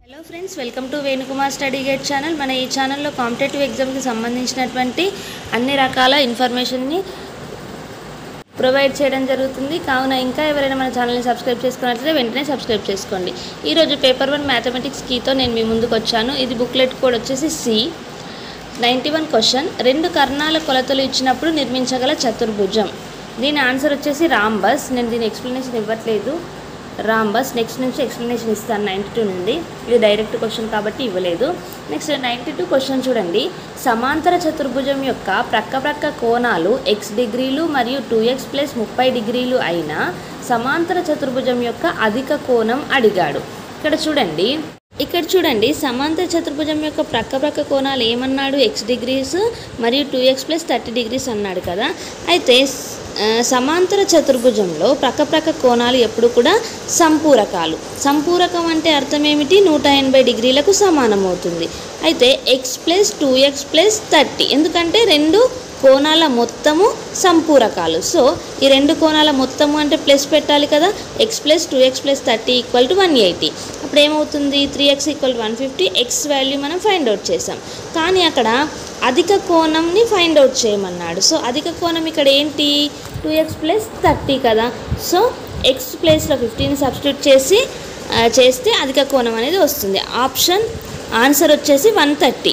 hello friends welcome to Venukumar study guide channel మన ఈ ఛానల్లో కాంపిటేటివ్ ఎగ్జామ్కి సంబంధించినటువంటి అన్ని రకాల ఇన్ఫర్మేషన్ని ప్రొవైడ్ చేయడం జరుగుతుంది కావున ఇంకా ఎవరైనా మన ఛానల్ని సబ్స్క్రైబ్ చేసుకున్నట్లయితే వెంటనే సబ్స్క్రైబ్ చేసుకోండి ఈరోజు పేపర్ వన్ మ్యాథమెటిక్స్ కీతో నేను మీ ముందుకు వచ్చాను ఇది బుక్లెట్ కోడ్ వచ్చేసి సి నైంటీ వన్ క్వశ్చన్ రెండు కర్ణాల కొలతలు ఇచ్చినప్పుడు నిర్మించగల చతుర్భుజం దీని ఆన్సర్ వచ్చేసి రాంబస్ నేను దీని ఎక్స్ప్లెనేషన్ ఇవ్వట్లేదు రాంబస్ నెక్స్ట్ నుంచి ఎక్స్ప్లెనేషన్ ఇస్తాను నైంటీ టూ నుండి ఇది డైరెక్ట్ క్వశ్చన్ కాబట్టి ఇవ్వలేదు నెక్స్ట్ నైంటీ టూ క్వశ్చన్ చూడండి సమాంతర చతుర్భుజం యొక్క ప్రక్క ప్రక్క కోణాలు ఎక్స్ డిగ్రీలు మరియు టూ ఎక్స్ ప్లస్ ముప్పై డిగ్రీలు అయిన సమాంతర చతుర్భుజం యొక్క అధిక కోణం అడిగాడు ఇక్కడ చూడండి ఇక్కడ చూడండి సమాంతర చతుర్భుజం యొక్క ప్రక్క ప్రక్క కోణాలు ఏమన్నాడు ఎక్స్ డిగ్రీస్ మరియు two X plus thirty degrees అన్నాడు కదా అయితే ఆ, సమాంతర చతుర్భుజంలో ప్రక్క ప్రక్క కోణాలు ఎప్పుడు కూడా సంపూరకాలు సంపూరకం అంటే అర్థం ఏమిటి నూట ఎనభై డిగ్రీలకు సమానం అవుతుంది అయితే X plus two X plus thirty ఎందుకంటే రెండు కోణాల మొత్తము సంపూరకాలు సో ఈ రెండు కోణాల మొత్తము అంటే ప్లస్ పెట్టాలి కదా X plus two X plus thirty equal to one eighty అప్పుడు ఏమవుతుంది three X equal one fifty X value మనం ఫైండ్ అవుట్ చేసాం కానీ అక్కడ అధిక కోణంని ఫైండ్ అవుట్ చేయమన్నాడు సో అధిక కోణం ఇక్కడ ఏంటి టూ ఎక్స్ ప్లస్ థర్టీ కదా సో ఎక్స్ ప్లేస్లో ఫిఫ్టీని సబ్స్టిట్యూట్ చేసి ఆ, చేస్తే అధిక కోణం అనేది వస్తుంది ఆప్షన్ ఆన్సర్ వచ్చేసి వన్ థర్టీ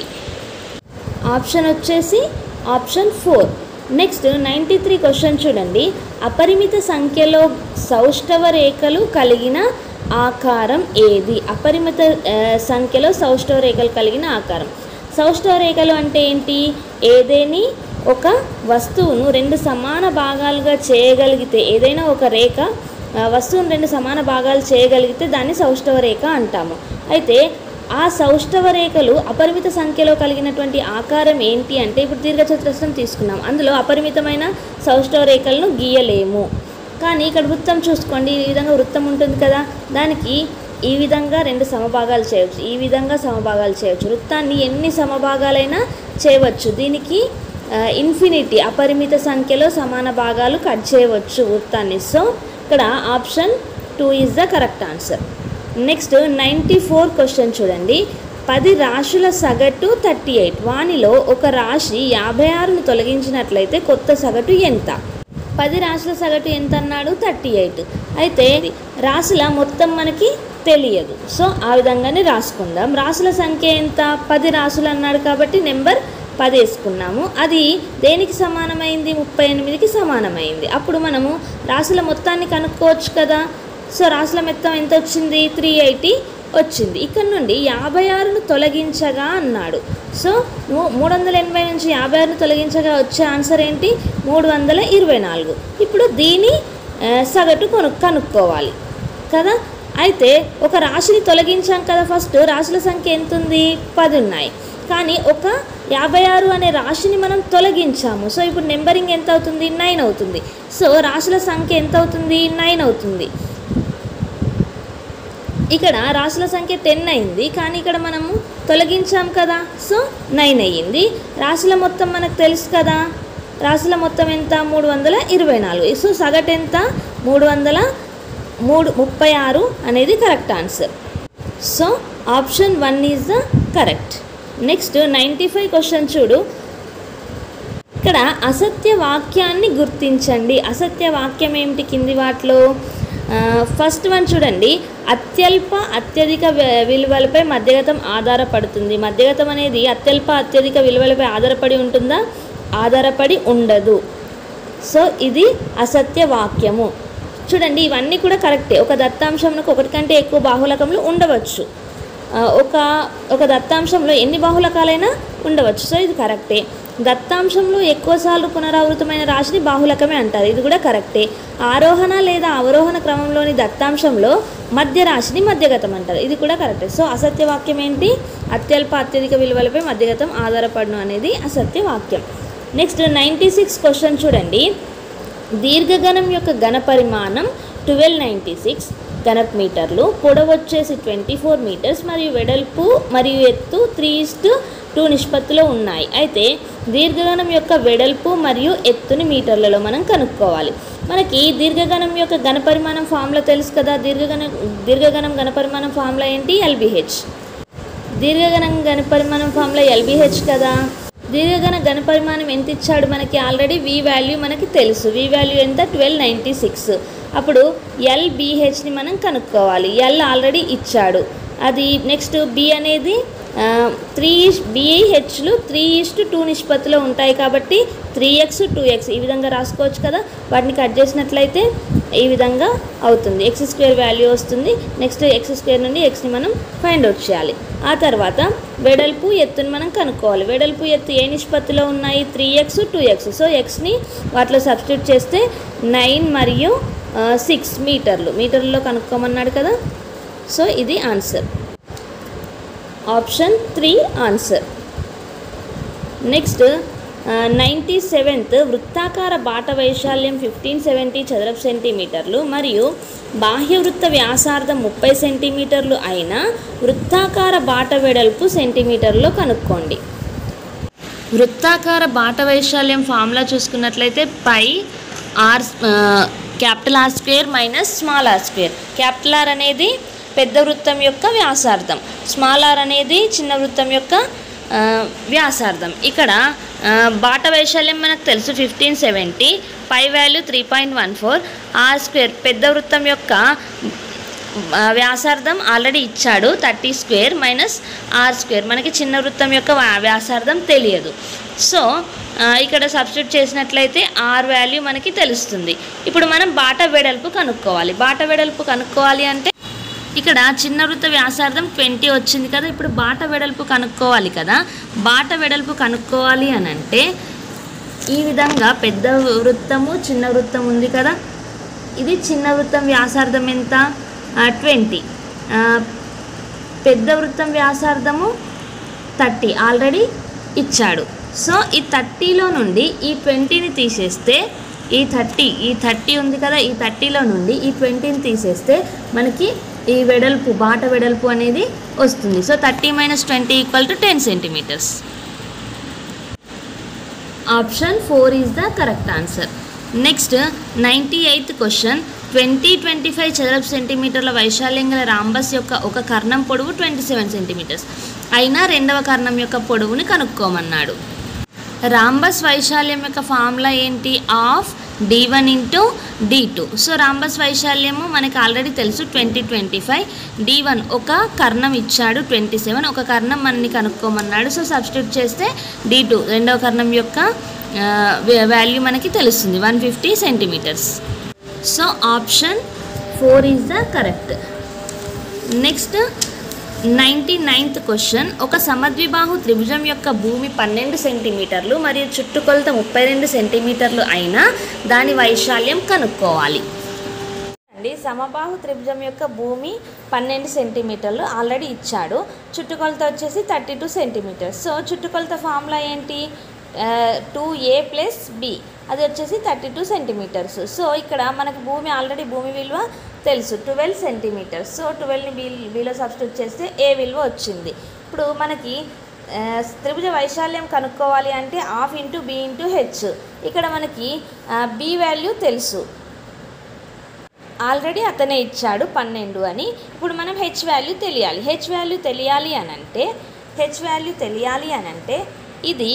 ఆప్షన్ వచ్చేసి option four next ninety three question చూడండి అపరిమిత సంఖ్యలో సౌష్ఠవ రేఖలు కలిగిన ఆకారం ఏది అపరిమిత ఆ, సంఖ్యలో సౌష్ఠవ రేఖలు కలిగిన ఆకారం సౌష్ఠవ రేఖలు అంటే ఏంటి ఏదేని ఒక వస్తువును రెండు సమాన భాగాలుగా చేయగలిగితే ఏదైనా ఒక రేఖ ఆ, వస్తువును రెండు సమాన భాగాలు చేయగలిగితే దాన్ని సౌష్ఠవ రేఖ అంటాము అయితే ఆ సౌష్ఠవ రేఖలు అపరిమిత సంఖ్యలో కలిగినటువంటి ఆకారం ఏంటి అంటే ఇప్పుడు దీర్ఘచతురస్రం తీసుకున్నాం అందులో అపరిమితమైన సౌష్ఠవ రేఖలను గీయలేము కానీ ఇక్కడ వృత్తం చూసుకోండి ఈ విధంగా వృత్తం ఉంటుంది కదా దానికి ఈ విధంగా రెండు సమభాగాలు చేయవచ్చు ఈ విధంగా సమభాగాలు చేయవచ్చు వృత్తాన్ని ఎన్ని సమభాగాలైనా చేయవచ్చు దీనికి ఇన్ఫినిటీ అపరిమిత సంఖ్యలో సమాన భాగాలు కట్ చేయవచ్చు వృత్తాన్ని సో ఇక్కడ option two is the correct answer next ninety four question చూడండి పది రాశుల సగటు థర్టీ ఎయిట్ వానిలో ఒక రాశి యాభై ఆరును తొలగించినట్లయితే కొత్త సగటు ఎంత పది రాశుల సగటు ఎంత అన్నాడు థర్టీ ఎయిట్ అయితే రాశుల మొత్తం మనకి తెలియదు సో ఆ విధంగానే రాసుకుందాం రాశుల సంఖ్య ఎంత పది రాశులు అన్నాడు కాబట్టి నెంబర్ పది వేసుకున్నాము అది దేనికి సమానమైంది ముప్పై ఎనిమిదికి సమానమైంది అప్పుడు మనము రాశుల మొత్తాన్ని కనుక్కోవచ్చు కదా సో రాశుల మొత్తం ఎంత వచ్చింది త్రీ ఎయిటీ వచ్చింది ఇక్కడ నుండి యాభై ఆరును తొలగించగా అన్నాడు సో నువ్వు మూడు వందల ఎనభై నుంచి యాభై ఆరును తొలగించగా వచ్చే ఆన్సర్ ఏంటి మూడు వందల ఇరవై నాలుగు ఇప్పుడు దీని ఆ, సగటు కొను కనుక్కోవాలి కదా అయితే ఒక రాశిని తొలగించాం కదా ఫస్ట్ రాశుల సంఖ్య ఎంత ఉంది పది ఉన్నాయి కానీ ఒక యాభై ఆరు అనే రాశిని మనం తొలగించాము సో ఇప్పుడు నెంబరింగ్ ఎంత అవుతుంది నైన్ అవుతుంది సో రాశుల సంఖ్య ఎంత అవుతుంది నైన్ అవుతుంది ఇక్కడ రాశుల సంఖ్య టెన్ అయింది కానీ ఇక్కడ మనము తొలగించాం కదా సో నైన్ అయ్యింది రాశుల మొత్తం మనకు తెలుసు కదా రాశుల మొత్తం ఎంత మూడు వందల ఇరవై నాలుగు సో సగటు ఎంత మూడు వందల మూడు ముప్పై ఆరు అనేది correct answer so option one is the correct next ninety five question చూడు ఇక్కడ అసత్య వాక్యాన్ని గుర్తించండి అసత్య వాక్యం ఏమిటి కింది వాటిలో ఫస్ట్ వన్ చూడండి అత్యల్ప అత్యధిక వి- విలువలపై మధ్యగతం ఆధారపడుతుంది మధ్యగతం అనేది అత్యల్ప అత్యధిక విలువలపై ఆధారపడి ఉంటుందా ఆధారపడి ఉండదు సో ఇది అసత్య వాక్యము చూడండి ఇవన్నీ కూడా కరెక్టే ఒక దత్తాంశంకు ఒకటి కంటే ఎక్కువ బాహులకములు ఉండవచ్చు ఆ, ఒక ఒక దత్తాంశంలో ఎన్ని బాహులకాలైనా ఉండవచ్చు సో ఇది కరెక్టే దత్తాంశంలో ఎక్కువసార్లు పునరావృతమైన రాశిని బాహులకమే అంటారు ఇది కూడా కరెక్టే ఆరోహణ లేదా అవరోహణ క్రమంలోని దత్తాంశంలో మధ్య రాశిని మధ్యగతం అంటారు ఇది కూడా కరెక్టే సో అసత్య వాక్యం ఏంటి అత్యల్ప అత్యధిక విలువలపై మధ్యగతం ఆధారపడను అనేది అసత్య వాక్యం నెక్స్ట్ నైంటీ సిక్స్ క్వశ్చన్ చూడండి దీర్ఘగణం యొక్క ఘన పరిమాణం ట్వెల్వ్ నైంటీ సిక్స్ ఘనప్ మీటర్లు పొడవు వచ్చేసి ట్వంటీ ఫోర్ మీటర్స్ మరియు వెడల్పు మరియు ఎత్తు త్రీ ఇస్టు టూ నిష్పత్తిలో ఉన్నాయి అయితే దీర్ఘగణం యొక్క వెడల్పు మరియు ఎత్తుని మీటర్లలో మనం కనుక్కోవాలి మనకి దీర్ఘగణం యొక్క ఘన పరిమాణం ఫార్ములా తెలుసు కదా దీర్ఘగణం దీర్ఘగణం ఘన పరిమాణం ఫార్ములా ఏంటి ఎల్బిహెచ్ దీర్ఘగణ ఘనపరిమాణం ఫామ్లో ఎల్బిహెచ్ కదా దీర్ఘగణ ఘనపరిమాణం ఎంత ఇచ్చాడు మనకి ఆల్రెడీ వి వాల్యూ మనకి తెలుసు వి వాల్యూ ఎంత ట్వెల్వ్ నైంటీ సిక్స్ అప్పుడు ఎల్బిహెచ్ని మనం కనుక్కోవాలి ఎల్ ఆల్రెడీ ఇచ్చాడు అది నెక్స్ట్ బి అనేది త్రీ బిహెచ్లు త్రీ ఈస్ట్ టూ నిష్పత్తిలో ఉంటాయి కాబట్టి త్రీ ఎక్స్ టూ ఎక్స్ ఈ విధంగా రాసుకోవచ్చు కదా వాటిని కట్ చేసినట్లయితే ఈ విధంగా అవుతుంది ఎక్స్ స్క్వేర్ వాల్యూ వస్తుంది నెక్స్ట్ ఎక్స్ స్క్వేర్ నుండి ఎక్స్ని మనం ఫైండ్ అవుట్ చేయాలి ఆ తర్వాత వెడల్పు ఎత్తుని మనం కనుక్కోవాలి వెడల్పు ఎత్తు ఏ నిష్పత్తిలో ఉన్నాయి three X two X so ఎక్స్ని వాటిలో సబ్స్టిట్యూట్ చేస్తే నైన్ మరియు సిక్స్ మీటర్లు మీటర్లలో కనుక్కోమన్నాడు కదా సో ఇది answer option three answer next ninety seventh వృత్తాకార బాట వైశాల్యం ఫిఫ్టీన్ సెవెంటీ చదరపు సెంటీమీటర్లు మరియు బాహ్య వృత్త వ్యాసార్థం ముప్పై సెంటీమీటర్లు అయిన వృత్తాకార బాట వెడల్పు సెంటీమీటర్లో కనుక్కోండి వృత్తాకార బాట వైశాల్యం ఫార్ములా చూసుకున్నట్లయితే pi R capital R square minus small R square capital R అనేది పెద్ద వృత్తం యొక్క వ్యాసార్థం స్మాల్ ఆర్ అనేది చిన్న వృత్తం యొక్క ఆ, వ్యాసార్థం ఇక్కడ ఆ, బాట వైశాల్యం మనకు తెలుసు fifteen seventy pi value three point one four R square పెద్ద వృత్తం యొక్క ఆ, వ్యాసార్థం ఆల్రెడీ ఇచ్చాడు thirty square minus R square మనకి చిన్న వృత్తం యొక్క వ్యా- వ్యాసార్థం తెలియదు సో ఆ, ఇక్కడ సబ్స్టిట్యూట్ చేసినట్లయితే ఆర్ వాల్యూ మనకి తెలుస్తుంది ఇప్పుడు మనం బాట వెడల్పు కనుక్కోవాలి బాట వెడల్పు కనుక్కోవాలి అంటే ఇక్కడ చిన్న వృత్త వ్యాసార్థం ట్వంటీ వచ్చింది కదా ఇప్పుడు బాట వెడల్పు కనుక్కోవాలి కదా బాట వెడల్పు కనుక్కోవాలి అని అంటే ఈ విధంగా పెద్ద వృత్తము చిన్న వృత్తం ఉంది కదా ఇది చిన్న వృత్తం వ్యాసార్థం ఎంత ట్వంటీ పెద్ద వృత్తం వ్యాసార్థము థర్టీ ఆల్రెడీ ఇచ్చాడు సో ఈ థర్టీలో నుండి ఈ ట్వంటీని తీసేస్తే ఈ థర్టీ ఈ థర్టీ ఉంది కదా ఈ థర్టీలో నుండి ఈ ట్వంటీని తీసేస్తే మనకి ఈ వెడల్పు బాట వెడల్పు అనేది వస్తుంది so thirty minus twenty equal to ten centimetres option four is the correct answer next ninety eighth question twenty twenty five చదరపు సెంటీమీటర్ల వైశాల్యం గల రాంబస్ యొక్క ఒక కర్ణం పొడవు ట్వంటీ సెవెన్ సెంటీమీటర్స్ అయినా రెండవ కర్ణం యొక్క పొడవుని కనుక్కోమన్నాడు రాంబస్ వైశాల్యం యొక్క ఫార్ములా ఏంటి half D one into D two so rhombus వైశాల్యము మనకి ఆల్రెడీ తెలుసు twenty twenty five D one ఒక కర్ణం ఇచ్చాడు ట్వంటీ సెవెన్ ఒక కర్ణం మనని కనుక్కోమన్నాడు సో సబ్స్టిట్యూట్ చేస్తే డి టూ రెండవ కర్ణం యొక్క వాల్యూ మనకి తెలుస్తుంది one fifty centimetres so option four is the correct next ninety ninth question ఒక సమద్విబాహు త్రిభుజం యొక్క భూమి పన్నెండు సెంటీమీటర్లు మరియు చుట్టుకొలత ముప్పై రెండు సెంటీమీటర్లు అయినా దాని వైశాల్యం కనుక్కోవాలి అండి సమబాహు త్రిభుజం యొక్క భూమి పన్నెండు సెంటీమీటర్లు ఆల్రెడీ ఇచ్చాడు చుట్టుకొలత వచ్చేసి థర్టీ టూ సెంటీమీటర్స్ సో చుట్టుకొలత ఫార్ములా ఏంటి టూ ఏ ప్లస్ బి అది వచ్చేసి థర్టీ టూ సెంటీమీటర్స్ సో ఇక్కడ మనకి భూమి ఆల్రెడీ భూమి విలువ తెలుసు ట్వెల్వ్ సెంటీమీటర్స్ సో ట్వెల్వ్ని బి బిలో సబ్స్టిట్యూట్ చేస్తే ఏ విలువ వచ్చింది ఇప్పుడు మనకి ఆ, త్రిభుజ వైశాల్యం కనుక్కోవాలి అంటే half into B into H ఇక్కడ మనకి బి వాల్యూ తెలుసు ఆల్రెడీ అతనే ఇచ్చాడు పన్నెండు అని ఇప్పుడు మనం హెచ్ వాల్యూ తెలియాలి హెచ్ వాల్యూ తెలియాలి అని అంటే హెచ్ వాల్యూ తెలియాలి అని అంటే ఇది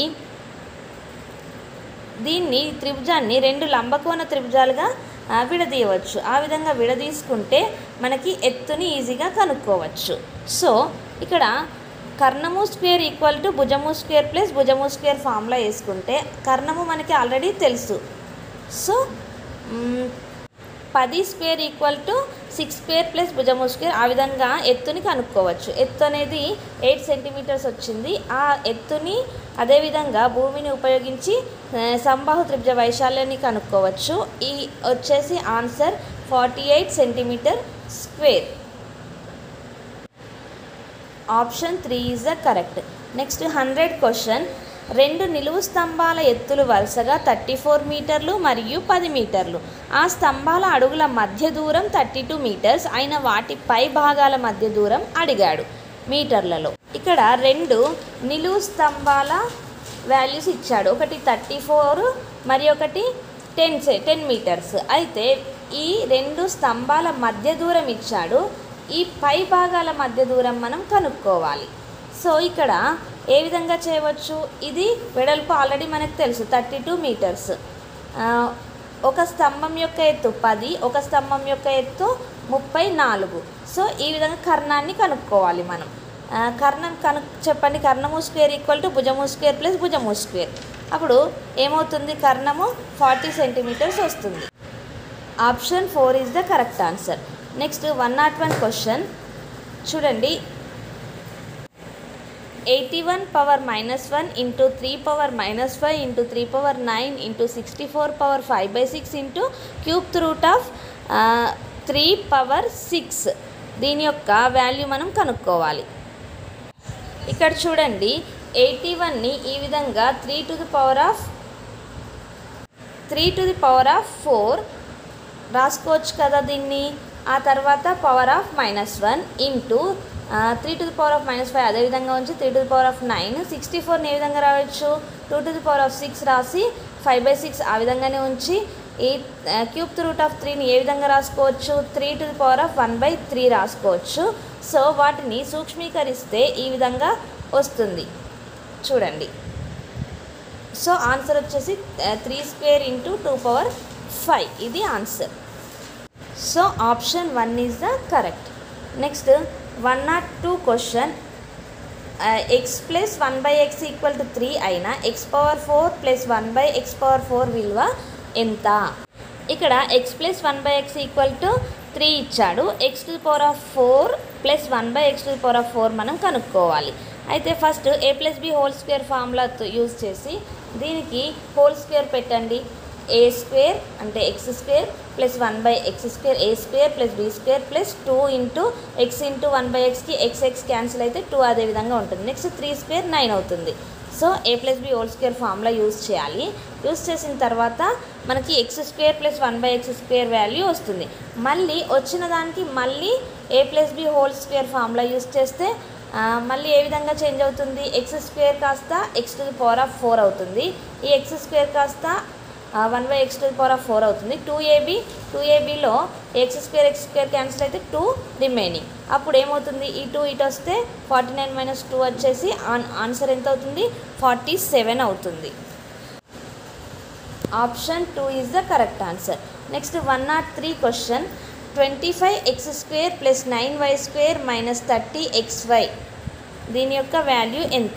దీన్ని త్రిభుజాన్ని రెండు లంబకోణ త్రిభుజాలుగా ఆ, విడదీయవచ్చు ఆ విధంగా విడదీసుకుంటే మనకి ఎత్తుని ఈజీగా కనుక్కోవచ్చు సో ఇక్కడ కర్ణము స్క్వేర్ ఈక్వల్ టు భుజము స్క్వేర్ ప్లస్ భుజము స్క్వేర్ ఫార్ములా వేసుకుంటే కర్ణము మనకి ఆల్రెడీ తెలుసు సో మ్, పది square equal to six square plus భుజము స్క్వేర్ ఆ విధంగా ఎత్తుని కనుక్కోవచ్చు ఎత్తు అనేది ఎయిట్ సెంటీమీటర్స్ వచ్చింది ఆ ఎత్తుని అదేవిధంగా భూమిని ఉపయోగించి ఆ, సంబాహు త్రిభుజ వైశాల్యాన్ని కనుక్కోవచ్చు ఈ వచ్చేసి answer forty eight centimetre square option three is the correct next hundred question రెండు నిలువు స్తంభాల ఎత్తులు వరుసగా థర్టీ ఫోర్ మీటర్లు మరియు పది మీటర్లు ఆ స్తంభాల అడుగుల మధ్య దూరం థర్టీ టూ మీటర్స్ అయిన వాటి పై భాగాల మధ్య దూరం అడిగాడు మీటర్లలో ఇక్కడ రెండు నిలువు స్తంభాల వాల్యూస్ ఇచ్చాడు ఒకటి థర్టీ ఫోర్ మరి ఒకటి టెన్ సె టెన్ మీటర్స్ అయితే ఈ రెండు స్తంభాల మధ్య దూరం ఇచ్చాడు ఈ పై భాగాల మధ్య దూరం మనం కనుక్కోవాలి సో ఇక్కడ ఏ విధంగా చేయవచ్చు ఇది వెడల్పు ఆల్రెడీ మనకు తెలుసు థర్టీ టూ మీటర్స్ ఒక స్తంభం యొక్క ఎత్తు పది ఒక స్తంభం యొక్క ఎత్తు ముప్పై నాలుగు సో ఈ విధంగా కర్ణాన్ని కనుక్కోవాలి మనం ఆ, కర్ణం కను చెప్పండి కర్ణము స్క్వేర్ ఈక్వల్ టు భుజము స్క్వేర్ ప్లస్ భుజము స్క్వేర్ అప్పుడు ఏమవుతుంది కర్ణము ఫార్టీ సెంటీమీటర్స్ వస్తుంది option four is the correct answer next one not one question చూడండి eighty one power minus one into three power minus five into three power nine into sixty four power five by six into cube root of three power six దీని యొక్క value మనం కనుక్కోవాలి ఇక్కడ చూడండి eighty వన్ని ఈ విధంగా three to the power of three to the power of four రాసుకోవచ్చు కదా దీన్ని ఆ తర్వాత power of minus one into three to the power of minus five అదేవిధంగా ఉంచి three to the power of nine sixty ఫోర్ని ఏ విధంగా రాయొచ్చు two to the power of six రాసి ఫైవ్ బై సిక్స్ ఆ విధంగానే ఉంచి ఈ క్యూబ్ రూట్ ఆఫ్ త్రీని ఏ విధంగా రాసుకోవచ్చు three to the power of one by three రాసుకోవచ్చు సో వాటిని సూక్ష్మీకరిస్తే ఈ విధంగా వస్తుంది చూడండి సో ఆన్సర్ వచ్చేసి three square into two power five ఇది answer so option one is the correct next one not two question X plus one by X equal to three అయినా X power four plus one by X power four విలువ ఎంత ఇక్కడ X plus one by X equal to three ఇచ్చాడు X to power of four plus one by X to power of four మనం కనుక్కోవాలి అయితే first A plus B whole square formula use చేసి దీనికి whole square పెట్టండి A square అంటే X square plus one by X square A square plus B square plus two into X into one by ఎక్స్కి X X cancel అయితే two అదే విధంగా ఉంటుంది next three square nine అవుతుంది so A plus B whole square formula use చేయాలి use చేసిన తర్వాత మనకి X square plus one by X square value వస్తుంది మళ్ళీ వచ్చిన దానికి మళ్ళీ A plus B whole square formula use చేస్తే ఆ, మళ్ళీ ఏ విధంగా చేంజ్ అవుతుంది ఎక్స్ స్క్వేర్ కాస్త X to the power of four అవుతుంది ఈ ఎక్స్ స్క్వేర్ కాస్త one by X to the power of four అవుతుంది టూ ఏబీ టూ ఏబీలో X square X square cancel అయితే టూ రిమైనింగ్ అప్పుడు ఏమవుతుంది ఈ టూ ఇటు వస్తే ఫార్టీ నైన్ మైనస్ టూ వచ్చేసి ఆన్ ఆన్సర్ ఎంత అవుతుంది ఫార్టీ సెవెన్ అవుతుంది option two is the correct answer next one not three question twenty five X square plus nine Y square minus thirty X Y దీని యొక్క value ఎంత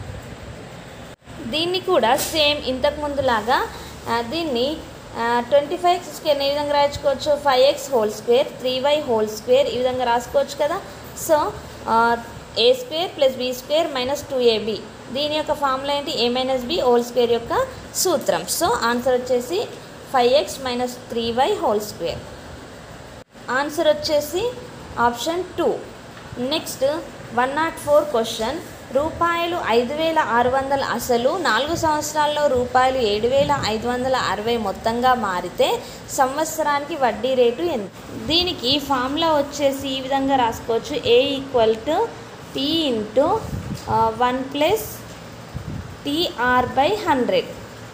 దీన్ని కూడా same ఇంతకు ముందులాగా ఆ, దీన్ని ట్వంటీ ఫైవ్ ఎక్స్ స్క్వేర్ ఏ విధంగా రాయించుకోవచ్చు five X whole square three Y whole square ఈ విధంగా రాసుకోవచ్చు కదా so A square plus B square minus two AB దీని యొక్క ఫార్ములా ఏంటి A minus B whole square యొక్క సూత్రం సో ఆన్సర్ వచ్చేసి five X minus three Y whole square answer వచ్చేసి option two next one not four question రూపాయలు ఐదు వేల ఆరు వందల అసలు నాలుగు సంవత్సరాల్లో రూపాయలు ఏడు వేల ఐదు వందల అరవై మొత్తంగా మారితే సంవత్సరానికి వడ్డీ రేటు ఎంత దీనికి ఫార్ములా వచ్చేసి ఈ విధంగా రాసుకోవచ్చు A equal to P into one plus TR by hundred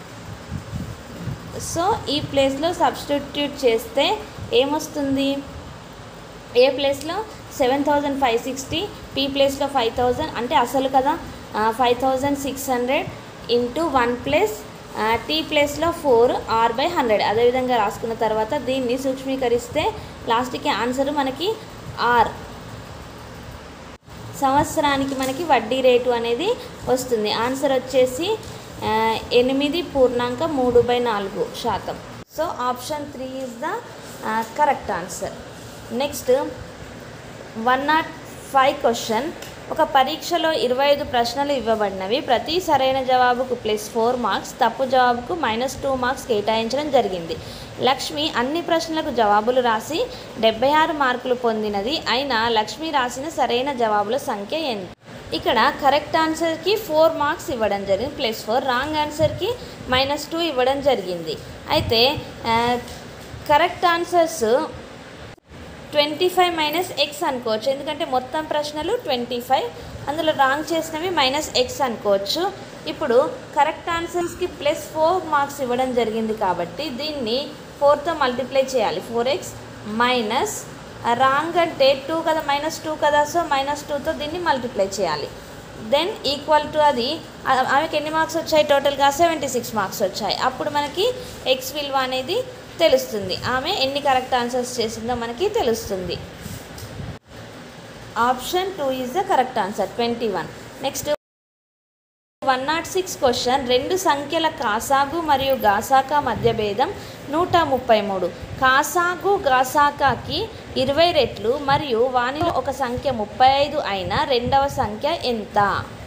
so ఈ ప్లేస్లో సబ్స్టిట్యూట్ చేస్తే ఏమొస్తుంది ఏ ప్లేస్లో seven thousand five sixty P ప్లేస్లో ఫైవ్ థౌజండ్ అంటే అసలు కదా five thousand six hundred into one plus T ప్లేస్లో ఫోర్ ఆర్ బై హండ్రెడ్ అదేవిధంగా రాసుకున్న తర్వాత దీన్ని సూక్ష్మీకరిస్తే లాస్ట్కి ఆన్సర్ మనకి ఆర్ సంవత్సరానికి మనకి వడ్డీ రేటు అనేది వస్తుంది ఆన్సర్ వచ్చేసి ఆ, ఎనిమిది పూర్ణాంక మూడు బై నాలుగు శాతం so option three is the correct answer next one not five question ఒక పరీక్షలో ఇరవై ఐదు ప్రశ్నలు ఇవ్వబడినవి ప్రతి సరైన జవాబుకు ప్లస్ ఫోర్ మార్క్స్ తప్పు జవాబుకు మైనస్ టూ మార్క్స్ కేటాయించడం జరిగింది లక్ష్మి అన్ని ప్రశ్నలకు జవాబులు రాసి డెబ్బై ఆరు మార్కులు పొందినది అయినా లక్ష్మి రాసిన సరైన జవాబుల సంఖ్య ఎంత ఇక్కడ కరెక్ట్ ఆన్సర్కి ఫోర్ మార్క్స్ ఇవ్వడం జరిగింది ప్లస్ ఫోర్ రాంగ్ ఆన్సర్కి మైనస్ టూ ఇవ్వడం జరిగింది అయితే correct answers twenty five minus X అనుకోవచ్చు ఎందుకంటే మొత్తం ప్రశ్నలు ట్వంటీ ఫైవ్ అందులో రాంగ్ చేసినవి మైనస్ ఎక్స్ అనుకోవచ్చు ఇప్పుడు కరెక్ట్ ఆన్సర్స్కి ప్లస్ ఫోర్ మార్క్స్ ఇవ్వడం జరిగింది కాబట్టి దీన్ని ఫోర్తో మల్టిప్లై చేయాలి ఫోర్ ఎక్స్ మైనస్ రాంగ్ అంటే టూ కదా మైనస్ టూ కదా సో మైనస్ టూతో దీన్ని మల్టిప్లై చేయాలి దెన్ ఈక్వల్ టు అది ఆ- ఆమెకి ఎన్ని మార్క్స్ వచ్చాయి టోటల్గా సెవెంటీ సిక్స్ మార్క్స్ వచ్చాయి అప్పుడు మనకి ఎక్స్ విలువ అనేది తెలుస్తుంది ఆమె ఎన్ని కరెక్ట్ ఆన్సర్స్ చేసిందో మనకి తెలుస్తుంది option two is the correct answer twenty one next one not six question రెండు సంఖ్యల కాసాగు మరియు గాసాకా మధ్య భేదం నూట ముప్పై మూడు కాసాగు గాసాకాకి ఇరవై రెట్లు మరియు వానిలో ఒక సంఖ్య ముప్పై ఐదు అయిన రెండవ సంఖ్య ఎంత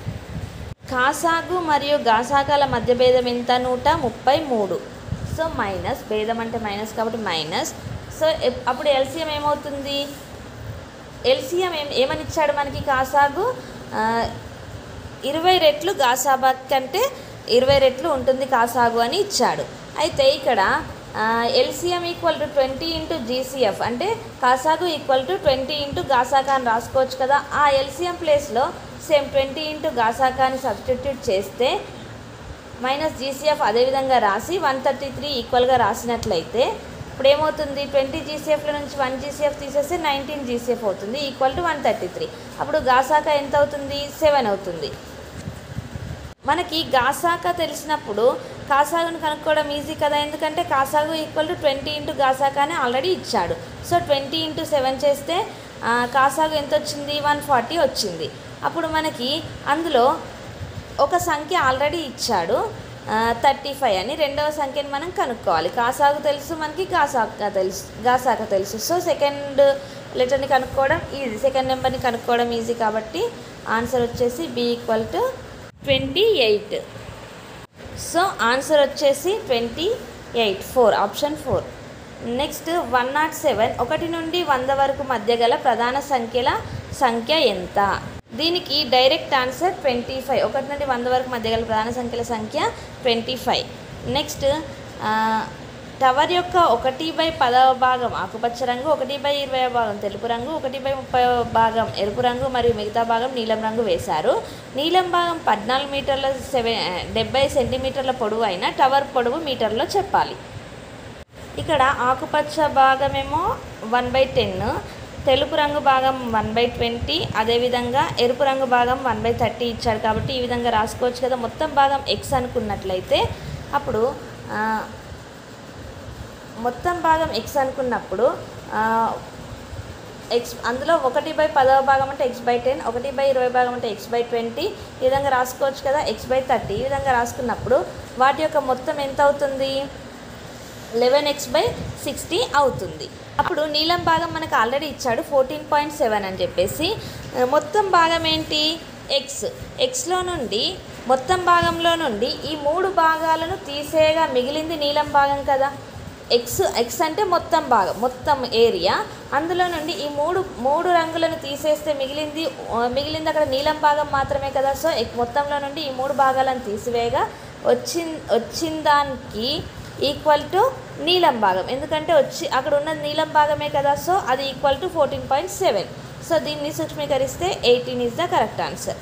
కాసాగు మరియు గాసాకాల మధ్య భేదం ఎంత నూట ముప్పై మూడు సో మైనస్ భేదం అంటే మైనస్ కాబట్టి మైనస్ సో ఎప్- అప్పుడు ఎల్సిఎం ఏమవుతుంది ఎల్సిఎం ఏం ఏమని ఇచ్చాడు మనకి కాసాగు ఆ, ఇరవై రెట్లు గాసాబా కంటే ఇరవై రెట్లు ఉంటుంది కాసాగు అని ఇచ్చాడు అయితే ఇక్కడ LCM equal to twenty into GCF అంటే కాసాగు ఈక్వల్ టు ట్వంటీ ఇంటూ గాసాకా అని రాసుకోవచ్చు కదా ఆ ఎల్సిఎం ప్లేస్లో సేమ్ ట్వంటీ ఇంటూ గాసాకా అని సబ్స్టిట్యూట్ చేస్తే మైనస్ జీసీఎఫ్ అదేవిధంగా రాసి వన్ థర్టీ త్రీ ఈక్వల్గా రాసినట్లయితే ఇప్పుడు ఏమవుతుంది ట్వంటీ జీసీఎఫ్ల నుంచి వన్ జీసీఎఫ్ తీసేస్తే నైన్టీన్ జీసీఎఫ్ అవుతుంది equal to one thirty three అప్పుడు గాసాక ఎంత అవుతుంది సెవెన్ అవుతుంది మనకి గాసాక తెలిసినప్పుడు కాసాగుని కనుక్కోవడం ఈజీ కదా ఎందుకంటే కాసాగు ఈక్వల్ టు ట్వంటీ ఇంటూ గాసాక అని ఆల్రెడీ ఇచ్చాడు సో ట్వంటీ ఇంటూ సెవెన్ చేస్తే ఆ, కాసాగు ఎంత వచ్చింది వన్ ఫార్టీ వచ్చింది అప్పుడు మనకి అందులో ఒక సంఖ్య ఆల్రెడీ ఇచ్చాడు థర్టీ ఫైవ్ అని రెండవ సంఖ్యని మనం కనుక్కోవాలి కాసాగు తెలుసు మనకి గాసాక తెలుసు గాసాక తెలుసు సో సెకండ్ లెటర్ని కనుక్కోవడం ఈజీ సెకండ్ నెంబర్ని కనుక్కోవడం ఈజీ కాబట్టి ఆన్సర్ వచ్చేసి B equal to twenty eight so answer వచ్చేసి twenty eight four option four next one not seven ఒకటి నుండి వంద వరకు మధ్య గల ప్రధాన సంఖ్యల సంఖ్య ఎంత దీనికి డైరెక్ట్ ఆన్సర్ ట్వంటీ ఫైవ్ ఒకటి నుండి వంద వరకు మధ్య గల ప్రధాన సంఖ్యల సంఖ్య ట్వంటీ ఫైవ్ నెక్స్ట్ టవర్ యొక్క ఒకటి బై పదవ భాగం ఆకుపచ్చ రంగు ఒకటి బై ఇరవై భాగం తెలుపు రంగు ఒకటి బై ముప్పై భాగం ఎరుపు రంగు మరియు మిగతా భాగం నీలం రంగు వేశారు నీలం భాగం పద్నాలుగు మీటర్ల సెవెన్ డెబ్బై సెంటీమీటర్ల పొడవు అయిన టవర్ పొడవు మీటర్లో చెప్పాలి ఇక్కడ ఆకుపచ్చ భాగమేమో వన్ బై టెన్ తెలుపు రంగు భాగం వన్ బై ట్వంటీ అదేవిధంగా ఎరుపు రంగు భాగం వన్ బై థర్టీ ఇచ్చాడు కాబట్టి ఈ విధంగా రాసుకోవచ్చు కదా మొత్తం భాగం ఎక్స్ అనుకున్నట్లయితే అప్పుడు ఆ, మొత్తం భాగం ఎక్స్ అనుకున్నప్పుడు ఆ, ఎక్స్ అందులో ఒకటి బై పదవ భాగం అంటే ఎక్స్ బై టెన్ ఒకటి బై ఇరవై భాగం అంటే ఎక్స్ బై ట్వంటీ ఈ విధంగా రాసుకోవచ్చు కదా ఎక్స్ బై థర్టీ ఈ విధంగా రాసుకున్నప్పుడు వాటి యొక్క మొత్తం ఎంత అవుతుంది లెవెన్ ఎక్స్ బై సిక్స్టీ అవుతుంది అప్పుడు నీలం భాగం మనకు ఆల్రెడీ ఇచ్చాడు ఫోర్టీన్ పాయింట్ సెవెన్ అని చెప్పేసి ఆ, మొత్తం భాగం ఏంటి ఎక్స్ ఎక్స్లో నుండి మొత్తం భాగంలో నుండి ఈ మూడు భాగాలను తీసేయగా మిగిలింది నీలం భాగం కదా ఎక్స్ ఎక్స్ అంటే మొత్తం భాగం మొత్తం ఏరియా అందులో నుండి ఈ మూడు మూడు రంగులను తీసేస్తే మిగిలింది ఆ, మిగిలింది అక్కడ నీలం భాగం మాత్రమే కదా సో ఎక్- మొత్తంలో నుండి ఈ మూడు భాగాలను తీసివేయగా వచ్చిన వచ్చిన దానికి ఈక్వల్ టు నీలం భాగం ఎందుకంటే వచ్చి అక్కడ ఉన్నది నీలం భాగమే కదా సో అది equal to fourteen point seven so దీన్ని సూక్ష్మీకరిస్తే eighteen is the correct answer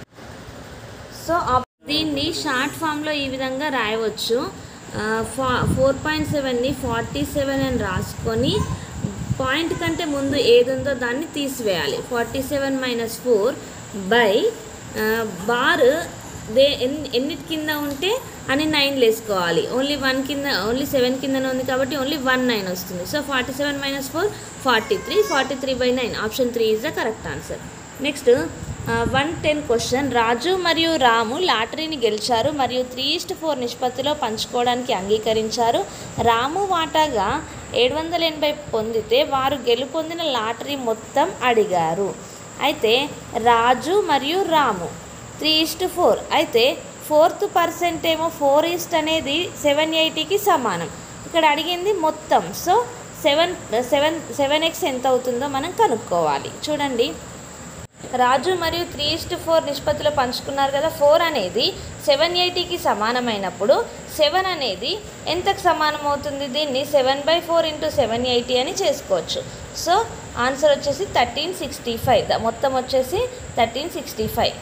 so ఆప్- దీన్ని షార్ట్ ఫామ్లో ఈ విధంగా రాయవచ్చు ఫా ఫోర్ పాయింట్ సెవెన్ని ఫార్టీ సెవెన్ అని రాసుకొని పాయింట్ కంటే ముందు ఏది ఉందో దాన్ని తీసివేయాలి forty seven minus four by bar దే ఎన్ని ఎన్నిటి కింద ఉంటే అని నైన్లు వేసుకోవాలి ఓన్లీ వన్ కింద ఓన్లీ సెవెన్ కిందనే ఉంది కాబట్టి ఓన్లీ వన్ నైన్ వస్తుంది so forty seven minus four forty three forty three by nine option three is the correct answer next one ten question Raju మరియు రాము లాటరీని గెలిచారు మరియు త్రీ ఈస్ట్ ఫోర్ నిష్పత్తిలో పంచుకోవడానికి అంగీకరించారు రాము వాటాగా ఏడు వందల ఎనభై పొందితే వారు గెలుపొందిన లాటరీ మొత్తం అడిగారు అయితే రాజు మరియు రాము త్రీ ఈస్ట్ ఫోర్ అయితే ఫోర్త్ పర్సెంట్ ఏమో ఫోర్ ఈస్ట్ అనేది సెవెన్ ఎయిటీకి సమానం ఇక్కడ అడిగింది మొత్తం so seven seven seven X ఎంత అవుతుందో మనం కనుక్కోవాలి చూడండి రాజు మరియు త్రీ ఇస్ట్ ఫోర్ నిష్పత్తిలో పంచుకున్నారు కదా ఫోర్ అనేది సెవెన్ ఎయిటీకి సమానమైనప్పుడు సెవెన్ అనేది ఎంతకు సమానం అవుతుంది దీన్ని seven by four into seven eighty అని చేసుకోవచ్చు సో ఆన్సర్ వచ్చేసి థర్టీన్ సిక్స్టీ ఫైవ్ మొత్తం వచ్చేసి thirteen sixty five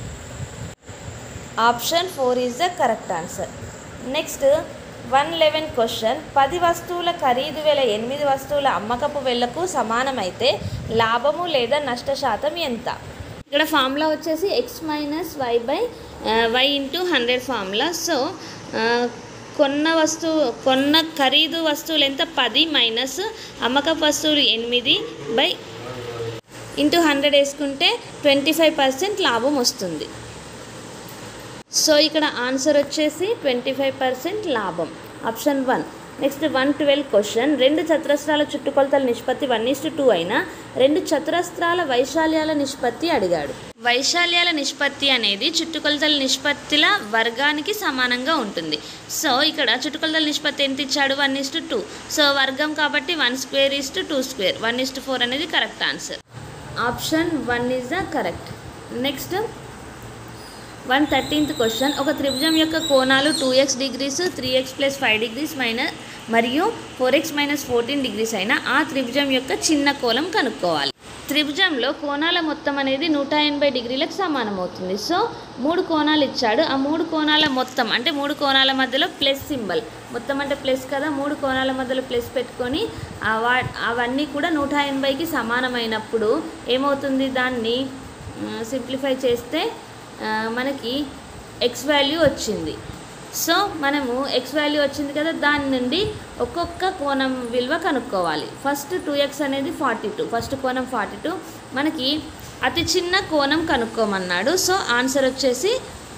option four is the correct answer next one eleven question పది వస్తువుల ఖరీదు వేల ఎనిమిది వస్తువుల అమ్మకపు వేలకు సమానమైతే లాభము లేదా నష్ట శాతం ఎంత ఇక్కడ ఫార్ములా వచ్చేసి X minus Y by Y into hundred formula so కొన్న వస్తువు కొన్న ఖరీదు వస్తువులు ఎంత పది మైనస్ అమ్మకపు వస్తువులు ఎనిమిది బై ఇంటూ హండ్రెడ్ వేసుకుంటే ట్వంటీ ఫైవ్ పర్సెంట్ లాభం వస్తుంది సో ఇక్కడ ఆన్సర్ వచ్చేసి ట్వంటీ ఫైవ్ పర్సెంట్ లాభం option one next one twelve question రెండు చతురస్రాల చుట్టుకొలతల నిష్పత్తి వన్ ఇస్టు టూ అయినా రెండు చతురస్రాల వైశాల్యాల నిష్పత్తి అడిగాడు వైశాల్యాల నిష్పత్తి అనేది చుట్టుకొలతల నిష్పత్తిల వర్గానికి సమానంగా ఉంటుంది సో ఇక్కడ చుట్టుకొలతల నిష్పత్తి ఎంత ఇచ్చాడు వన్ ఇస్టు టూ సో వర్గం కాబట్టి one square is to two square one is to four అనేది correct answer option one is the correct next one thirteenth question ఒక త్రిభుజం యొక్క కోణాలు two x degrees three x plus five degrees minus మరియు four X minus fourteen degrees అయిన ఆ త్రిభుజం యొక్క చిన్న కోణం కనుక్కోవాలి త్రిభుజంలో కోణాల మొత్తం అనేది నూట ఎనభై డిగ్రీలకు సమానం అవుతుంది సో మూడు కోణాలు ఇచ్చాడు ఆ మూడు కోణాల మొత్తం అంటే మూడు కోణాల మధ్యలో ప్లస్ సింబల్ మొత్తం అంటే ప్లస్ కదా మూడు కోణాల మధ్యలో ప్లస్ పెట్టుకొని ఆ వా అవన్నీ కూడా నూట ఎనభైకి సమానమైనప్పుడు ఏమవుతుంది దాన్ని సింప్లిఫై చేస్తే ఆ, మనకి ఎక్స్ వాల్యూ వచ్చింది సో మనము ఎక్స్ వాల్యూ వచ్చింది కదా దాని నుండి ఒక్కొక్క కోణం విలువ కనుక్కోవాలి ఫస్ట్ టూ ఎక్స్ అనేది ఫార్టీ టూ ఫస్ట్ కోణం ఫార్టీ టూ మనకి అతి చిన్న కోణం కనుక్కోమన్నాడు సో ఆన్సర్ వచ్చేసి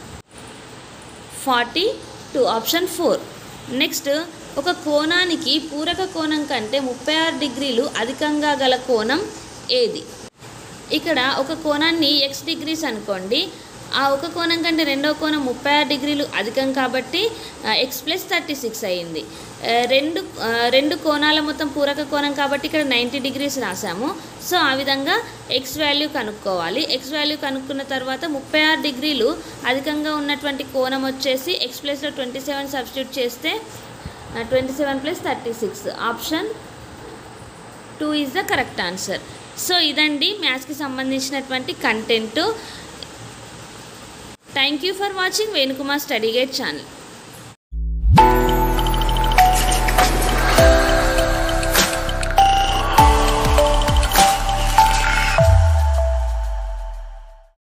forty two option four next ఒక కోణానికి పూరక కోణం కంటే ముప్పై ఆరు డిగ్రీలు అధికంగా గల కోణం ఏది ఇక్కడ ఒక కోణాన్ని ఎక్స్ డిగ్రీస్ అనుకోండి ఆ ఒక కోణం కంటే రెండో కోణం ముప్పై ఆరు డిగ్రీలు అధికం కాబట్టి ఎక్స్ ప్లస్ థర్టీ సిక్స్ అయ్యింది ఆ, రెండు ఆ, రెండు కోణాల మొత్తం పూరక కోణం కాబట్టి ఇక్కడ నైంటీ డిగ్రీస్ రాసాము సో ఆ విధంగా ఎక్స్ వాల్యూ కనుక్కోవాలి ఎక్స్ వాల్యూ కనుక్కున్న తర్వాత ముప్పై ఆరు డిగ్రీలు అధికంగా ఉన్నటువంటి కోణం వచ్చేసి ఎక్స్ ప్లస్లో ట్వంటీ సెవెన్ సబ్స్టిట్యూట్ చేస్తే twenty seven plus thirty six option two is the correct answer so ఇదండి మ్యాథ్స్కి సంబంధించినటువంటి content thank you for watching Venukumar study guide channel